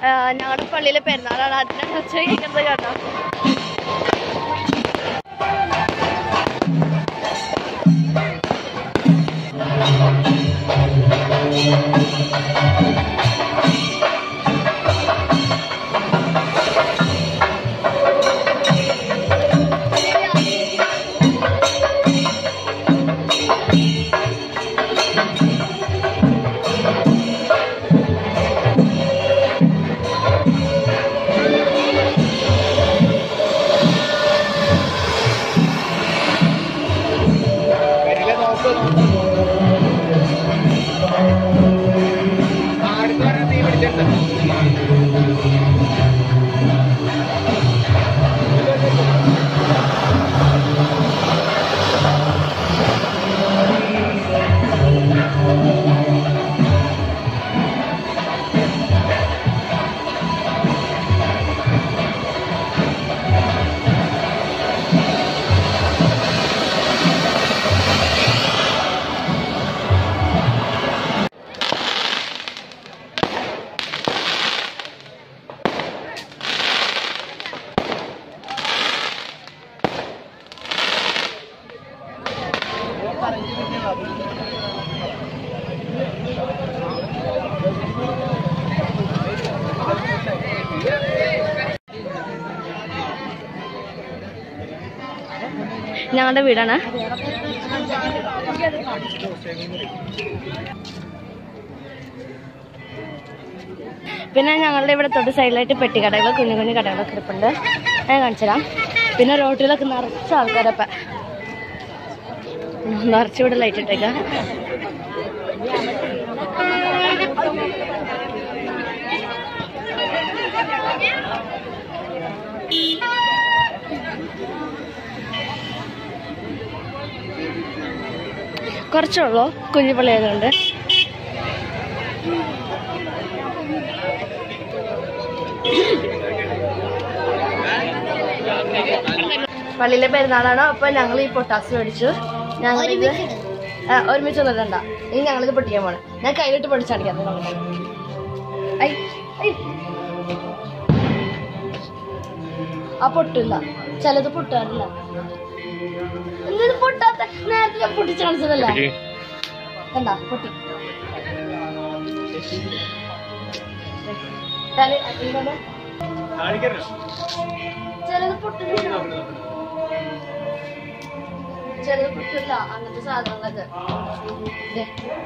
ഞങ്ങളുടെ പള്ളിയിലെ പെരുന്നാളാണ് അതിനെ കുറിച്ച് കേൾക്കുന്നത് കേട്ടോ ഞങ്ങളുടെ വീടാണ് പിന്നെ ഞങ്ങളുടെ ഇവിടെ തൊട്ട് സൈഡിലായിട്ട് പെട്ടിക്കടകൾ കുഞ്ഞു കുഞ്ഞു കടകളൊക്കെ ഇരിപ്പുണ്ട് ഞാൻ കാണിച്ചുതരാം പിന്നെ റോട്ടിലൊക്കെ നിറച്ച ആൾക്കാരപ്പം നിറച്ച് ഇവിടെ ലൈറ്റ് ഇട്ടേക്കാം കുറച്ചുള്ളൂ കുഞ്ഞിപ്പള്ളി ആയതുകൊണ്ട് പള്ളിയിലെ പെരുന്നാളാണ് അപ്പൊ ഞങ്ങൾ ഈ പൊട്ടാസ് മേടിച്ചു ഞങ്ങൾ ഇത് ഒരുമിച്ച് ഒന്നിടണ്ട ഇനി ഞങ്ങളിത് പൊട്ടിക്കാൻ പോണം ഞാൻ കയ്യിലിട്ട് പൊടിച്ചടിക്കാം ഐ ഐ. ആ പൊട്ടില്ല ചിലത് പൊട്ടാറില്ല എന്തിത് പൊട്ടാത്ത നേരത്തെ ഞാൻ പൊട്ടിച്ച് കാണിച്ചതല്ലേ കണ്ടാ പൊട്ടി തല- ഇങ്ങോട്ട്. ചിലത് പൊട്ടുന്നില്ല ചിലത് പൊട്ടില്ല അങ്ങനത്തെ സാധനങ്ങളൊക്കെ ദേ.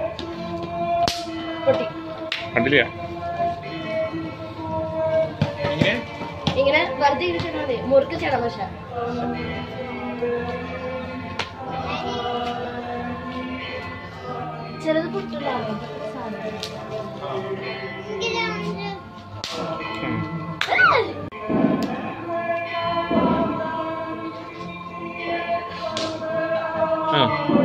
പൊട്ടി കണ്ടില്ല ഇങ്ങനെ വെറുതെ ഇരിച്ചാൽ മതി മുറുക്ക് ചെയ്യണം പക്ഷെ ചിലത് പൊട്ടില്ല അങ്ങനത്തെ സാധനം ആ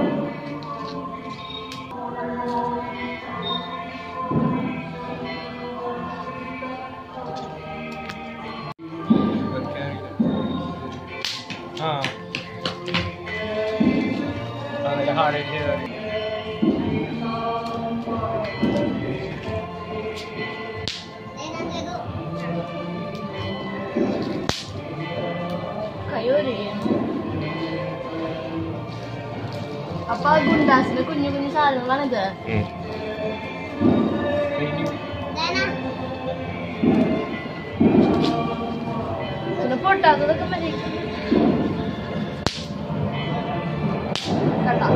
ആ നല്ല ഹാർഡായിട്ട് കയ്യോരി അപ്പൊ ആ ഗുണ്ടാസിന്റെ കുഞ്ഞു കുഞ്ഞു സാധനങ്ങളാണിത് ഉം. പിന്നെ പൊട്ടാത്തതൊക്കെ മതി കണ്ടാ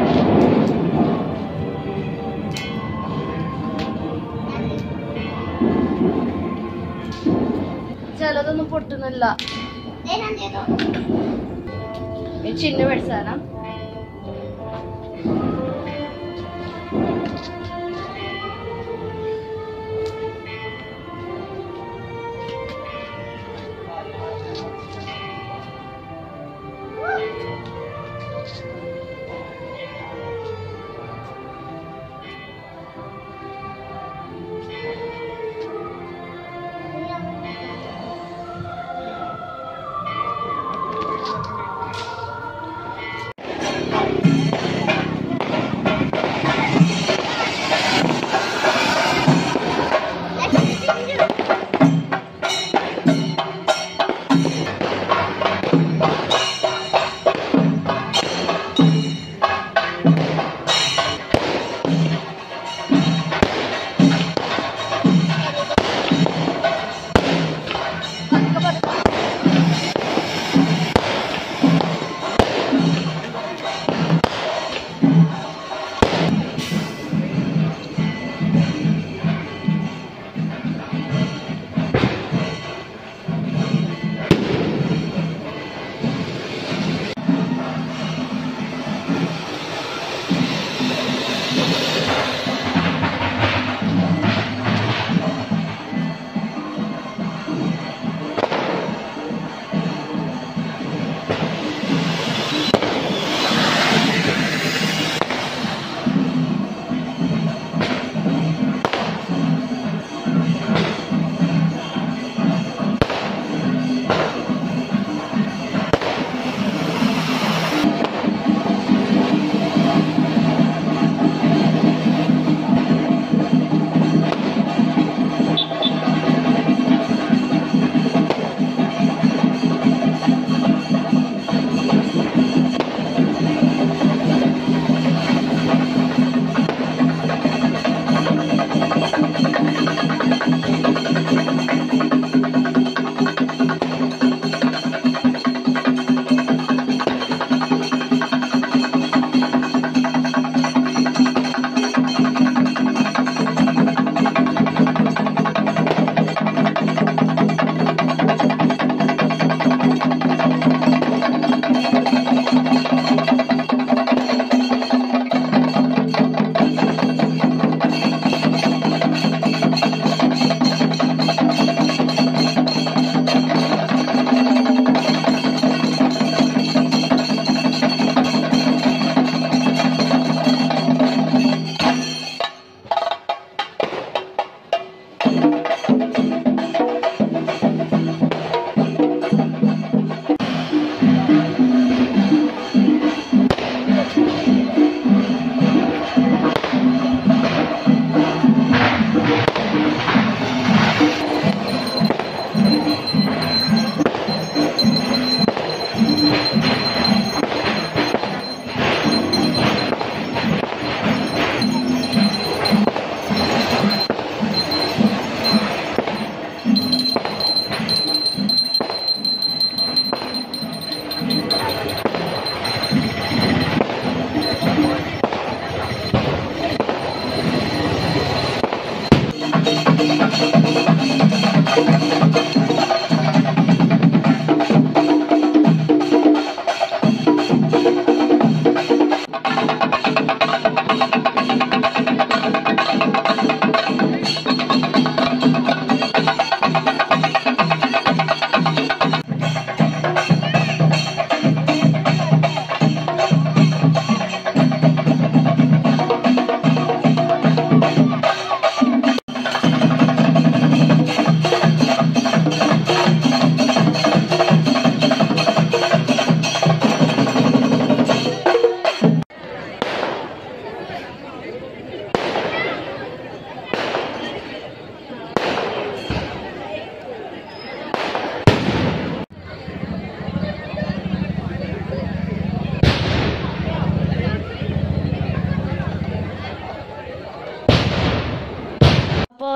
ചിലതൊന്നും പൊട്ടുന്നില്ല ഈ ചിന്ന മേടിച്ചാലാ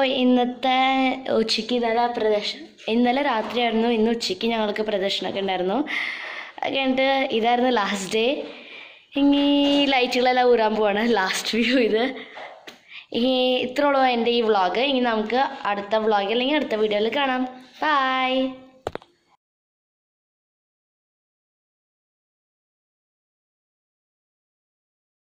ഇന്നത്തെ ഉച്ചയ്ക്ക് ഇന്നലെ പ്രദർശനം ഇന്നലെ രാത്രിയായിരുന്നു ഇന്ന് ഉച്ചയ്ക്ക് ഞങ്ങൾക്ക് പ്രദർശനമൊക്കെ ഉണ്ടായിരുന്നു അത് കഴിഞ്ഞിട്ട് ഇതായിരുന്നു ലാസ്റ്റ് ഡേ ഇനി ലൈറ്റുകളെല്ലാം ഊരാൻ പോവാണ് ലാസ്റ്റ് വ്യൂ ഇത് ഈ ഇത്രയുള്ളൂ എൻ്റെ ഈ വ്ളോഗ് ഇനി നമുക്ക് അടുത്ത വ്ളോഗ് അല്ലെങ്കിൽ അടുത്ത വീഡിയോയിൽ കാണാം ബൈ